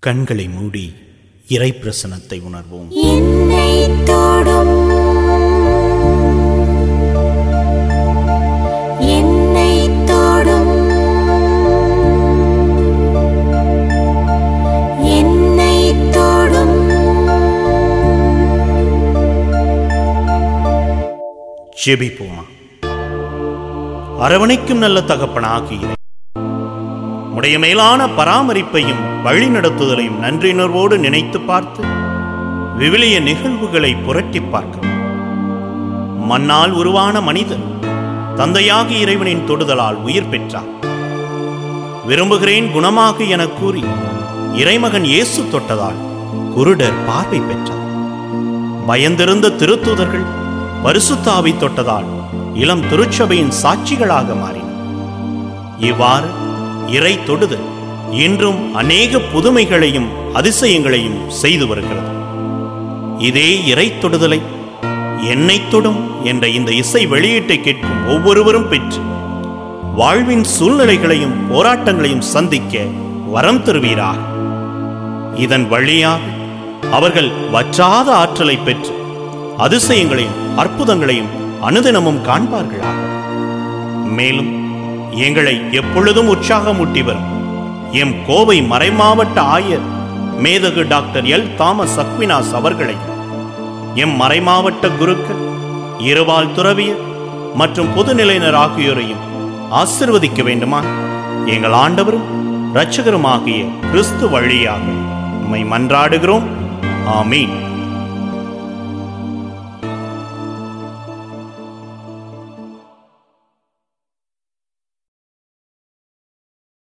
கண்களை மூடி இறை பிரசனத்தை உணர்வோம் என்னை தொடும் என்னை தொடும் என்னை தொடும் ஜெபிப்போமா அரவணைக்கும் நல்ல தகப்பனாகிய உடைய மேலான பராமரிப்பையும் வழிநடத்துதலையும் நன்றியுணர்வோடு நினைத்து பார்த்து விவிலிய நிகழ்வுகளை புரட்டி பார்க்கிறோம் மண்ணால் உருவான மனிதன் தந்தையாகி இறைவனின் தொடுதலால் உயிர் பெற்றார் விரும்புகிறேன் குணமாக எனக் கூறி இறைமகன் இயேசு தொட்டதால் குருடர் பார்வை பெற்றார் பயந்திருந்த திருத்தூதர்கள் பரிசுத்தாவி தொட்டதால் இளம் திருச்சபையின் சாட்சிகளாக மாறினர் இவ்வாறு இறை தொடுதல் இன்றும் அநேக புதுமைகளையும் அதிசயங்களையும் செய்து வருகிறது இதே இறை தொடுதலை என்னை தொடும் என்ற இந்த இசை வெளியீட்டை கேட்கும் ஒவ்வொருவரும் பெற்று வாழ்வின் சூழ்நிலைகளையும் போராட்டங்களையும் சந்திக்க வரம் தருவீராக இதன் வழியாக அவர்கள் வற்றாத ஆற்றலை பெற்று அதிசயங்களையும் அற்புதங்களையும் அனுதினமும் காண்பார்களாக மேலும் எங்களை எப்பொழுதும் உற்சாகமூட்டி வரும் எம் கோவை மறைமாவட்ட ஆயர் மேதகு டாக்டர் எல் தாமஸ் அக்வினாஸ் அவர்களையும் எம் மறைமாவட்ட குருக்கள் இருவால் துறவியர் மற்றும் பொதுநிலையினர் ஆகியோரையும் ஆசிர்வதிக்க வேண்டுமா எங்கள் ஆண்டவரும் இரட்சகருமாகிய கிறிஸ்து வழியாக உம்மை மன்றாடுகிறோம் ஆமீன்